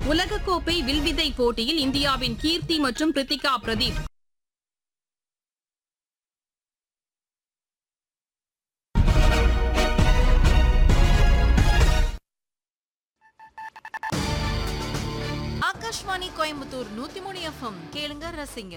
உலகக்கோப்பை வில்வித்தை போட்டியில் இந்தியாவின் கீர்த்தி மற்றும் பிரித்திகா பிரதீப் ஆகாஷ்வாணி கோயம்புத்தூர் நூத்தி மூணு எஃப்எம் கேளுங்க ரசிங்க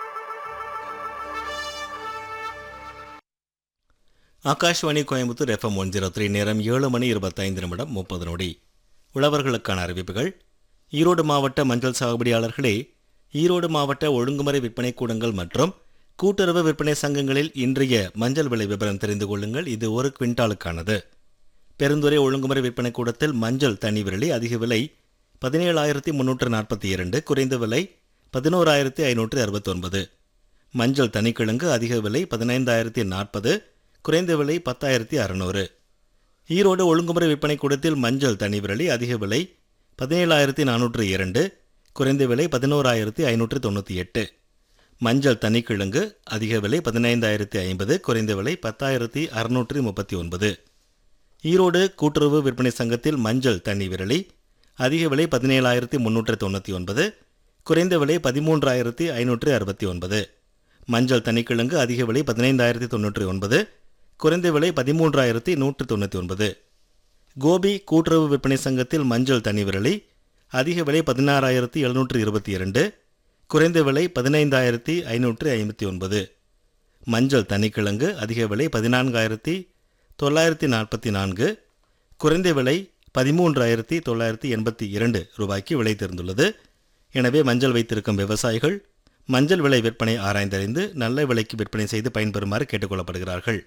Akashvani Coimbatore FM one zero three நேரம் ஏழு மணி இருபத்தைந்து நிமிடம் முப்பது நொடி உழவர்களுக்கான அறிவிப்புகள் ஈரோடு மாவட்ட மஞ்சள் சாகுபடியாளர்களே ஈரோடு மாவட்ட ஒழுங்குமுறை விற்பனை கூடங்கள் மற்றும் கூட்டுறவு விற்பனை சங்கங்களில் இன்றைய மஞ்சள் விலை விவரம் தெரிந்து கொள்ளுங்கள் இது ஒரு குவிண்டாலுக்கானது பெருந்துறை ஒழுங்குமுறை விற்பனை கூடத்தில் மஞ்சள் தனி விரலி அதிக விலை பதினேழாயிரத்தி முன்னூற்று நாற்பத்தி இரண்டு குறைந்த விலை பதினோராயிரத்தி ஐநூற்று அறுபத்தொன்பது மஞ்சள் தனிக்கிழங்கு அதிக விலை பதினைந்தாயிரத்தி நாற்பது குறைந்த விலை பத்தாயிரத்தி அறநூறு ஈரோடு ஒழுங்குமுறை விற்பனை கூடத்தில் மஞ்சள் தனி விரலி அதிக விலை பதினேழாயிரத்தி நானூற்று இரண்டு குறைந்த விலை பதினோராயிரத்தி ஐநூற்று தொண்ணூற்றி எட்டு மஞ்சள் தனிக்கிழங்கு அதிக விலை பதினைந்தாயிரத்தி ஐம்பது குறைந்த விலை பத்தாயிரத்தி அறுநூற்றி முப்பத்தி ஒன்பது ஈரோடு கூட்டுறவு விற்பனை சங்கத்தில் மஞ்சள் தண்ணி விரலி அதிக விலை பதினேழாயிரத்தி முன்னூற்று தொண்ணூற்றி ஒன்பது குறைந்த விலை பதிமூன்றாயிரத்தி ஐநூற்று அறுபத்தி ஒன்பது மஞ்சள் தனிக்கிழங்கு அதிக விலை பதினைந்தாயிரத்தி தொண்ணூற்றி ஒன்பது குறைந்த விலை பதிமூன்றாயிரத்தி நூற்று தொண்ணூற்றி ஒன்பது கோபி கூட்டுறவு விற்பனை சங்கத்தில் மஞ்சள் தனி விரலி அதிக விலை பதினாறாயிரத்தி எழுநூற்று இருபத்தி இரண்டு குறைந்த விலை பதினைந்தாயிரத்தி ஐநூற்று ஐம்பத்தி ஒன்பது மஞ்சள் தனிக்கிழங்கு அதிக விலை பதினான்காயிரத்தி தொள்ளாயிரத்தி நாற்பத்தி நான்கு குறைந்த விலை பதிமூன்றாயிரத்தி தொள்ளாயிரத்தி எண்பத்தி இரண்டு ரூபாய்க்கு விலை தெரிந்துள்ளது எனவே மஞ்சள் வைத்திருக்கும் விவசாயிகள் மஞ்சள் விலை விற்பனை ஆராய்ந்தறிந்து நல்ல விலைக்கு விற்பனை செய்து பயன்பெறுமாறு கேட்டுக்கொள்ளப்படுகிறார்கள்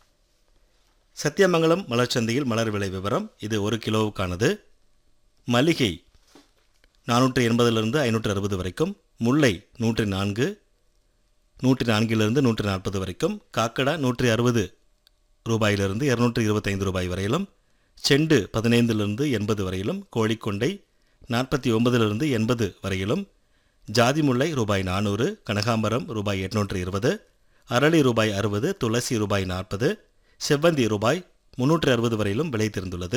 சத்தியமங்கலம் மலர்ச்சந்தையில் மலர் விலை விவரம் இது ஒரு கிலோவுக்கானது மல்லிகை நானூற்று எண்பதிலிருந்து ஐநூற்று அறுபது வரைக்கும் முல்லை நூற்றி நான்கு நூற்றி நான்கிலிருந்து நூற்றி நாற்பது வரைக்கும் காக்கடா நூற்றி அறுபது ரூபாயிலிருந்து இருநூற்றி இருபத்தைந்து ரூபாய் வரையிலும் செண்டு பதினைந்திலிருந்து எண்பது வரையிலும் கோழிக்கொண்டை நாற்பத்தி ஒன்பதிலிருந்து எண்பது வரையிலும் ஜாதி முல்லை ரூபாய் நானூறு கனகாம்பரம் ரூபாய் எட்நூற்று இருபது அரளி ரூபாய் அறுபது துளசி ரூபாய் நாற்பது செவ்வந்தி ரூபாய் முன்னூற்று அறுபது வரையிலும் விலை தெரிந்துள்ளது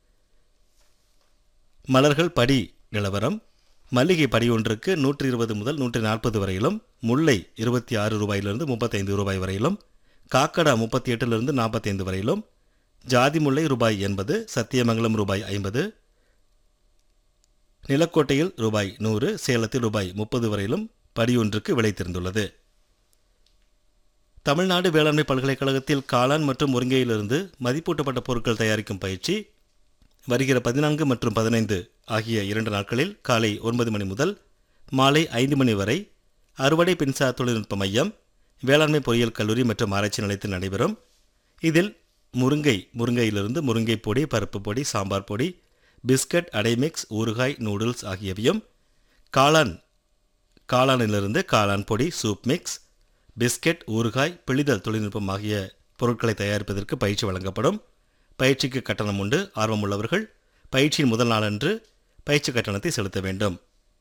மலர்கள் படி நிலவரம் மல்லிகை படி ஒன்றுக்கு நூற்றி இருபது முதல் நூற்றி நாற்பது வரையிலும் முல்லை இருபத்தி ஆறு ரூபாயிலிருந்து முப்பத்தைந்து ரூபாய் வரையிலும் காக்கடா முப்பத்தி எட்டிலிருந்து நாற்பத்தைந்து வரையிலும் ஜாதி முல்லை ரூபாய் எண்பது சத்தியமங்கலம் ரூபாய் ஐம்பது நிலக்கோட்டையில் ரூபாய் நூறு சேலத்தில் ரூபாய் முப்பது வரையிலும் படியொன்றுக்கு விலை தெரிந்துள்ளது தமிழ்நாடு வேளாண்மை பல்கலைக்கழகத்தில் காளான் மற்றும் முருங்கையிலிருந்து மதிப்பூட்டப்பட்ட பொருட்கள் தயாரிக்கும் பயிற்சி வருகிற பதினான்கு மற்றும் பதினைந்து ஆகிய இரண்டு நாட்களில் காலை ஒன்பது மணி முதல் மாலை ஐந்து மணி வரை அறுவடை மின்சார தொழில்நுட்ப மையம் வேளாண்மை பொறியியல் கல்லூரி மற்றும் ஆராய்ச்சி நிலையத்தில் நடைபெறும் இதில் முருங்கை முருங்கையிலிருந்து முருங்கை பொடி பருப்பு பொடி சாம்பார் பொடி பிஸ்கட் அடைமிக்ஸ் ஊறுகாய் நூடுல்ஸ் ஆகியவையும் காளான் காளானிலிருந்து காளான் பொடி சூப் மிக்ஸ் பிஸ்கெட் ஊறுகாய் பிழிதல் தொழில்நுட்பம் ஆகிய பொருட்களை தயாரிப்பதற்கு பயிற்சி வழங்கப்படும் பயிற்சிக்கு கட்டணம் உண்டு ஆர்வமுள்ளவர்கள் பயிற்சியின் முதல் நாளன்று பயிற்சி கட்டணத்தை செலுத்த வேண்டும்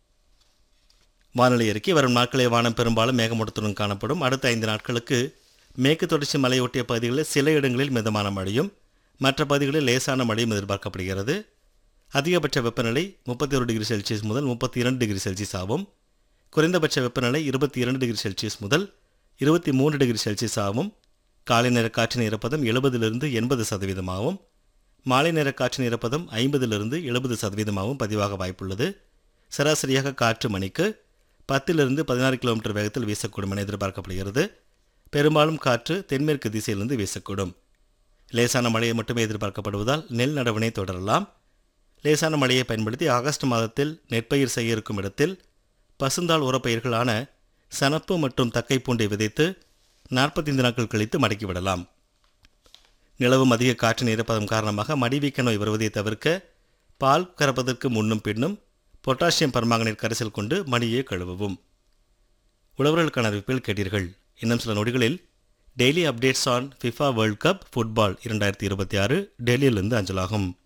வானிலை அறிக்கை வரும் நாட்களே வானம் பெரும்பாலும் மேகமூட்டத்துடன் காணப்படும் அடுத்த ஐந்து நாட்களுக்கு மேற்கு தொடர்ச்சி மலையொட்டிய பகுதிகளில் சில இடங்களில் மிதமான மழையும் மற்ற பகுதிகளில் லேசான மழையும் எதிர்பார்க்கப்படுகிறது அதிகபட்ச வெப்பநிலை முப்பத்தி ஒரு டிகிரி செல்சியஸ் முதல் முப்பத்தி இரண்டு டிகிரி செல்சியஸ் ஆகும் குறைந்தபட்ச வெப்பநிலை இருபத்தி இரண்டு டிகிரி செல்சியஸ் முதல் இருபத்தி மூன்று டிகிரி செல்சியஸ் ஆகும் காலை நேர காற்றின் ஈரப்பதம் எழுபதிலிருந்து எண்பது சதவீதமாகவும் மாலை நேர காற்றின் ஈரப்பதம் ஐம்பதிலிருந்து எழுபது சதவீதமாகவும் பதிவாக வாய்ப்புள்ளது சராசரியாக காற்று மணிக்கு பத்திலிருந்து பதினாறு கிலோமீட்டர் வேகத்தில் வீசக்கூடும் என எதிர்பார்க்கப்படுகிறது பெரும்பாலும் காற்று தென்மேற்கு திசையிலிருந்து வீசக்கூடும் லேசான மழையை மட்டுமே எதிர்பார்க்கப்படுவதால் நெல் நடவினை தொடரலாம் லேசான மழையை பயன்படுத்தி ஆகஸ்ட் மாதத்தில் நெற்பயிர் செய்ய இருக்கும் இடத்தில் பசுந்தாள் உரப்பயிர்களான சனப்பு மற்றும் தக்கை பூண்டை விதைத்து நாற்பத்தைந்து நாட்கள் கழித்து மடக்கிவிடலாம் நிலவும் அதிக காற்றின் ஈரப்பதம் காரணமாக மடிவீக்க நோய் வருவதை தவிர்க்க பால் கறப்பதற்கு முன்னும் பின்னும் பொட்டாசியம் பர்மாங்கனேட் கரைசல் கொண்டு மடியை கழுவவும் உழவர்களுக்கான அறிவிப்பில் கேட்டீர்கள் இன்னும் சில நொடிகளில் daily updates on FIFA world cup football இரண்டாயிரத்தி இருபத்தி ஆறு டெல்லியிலிருந்து அஞ்சலாகும்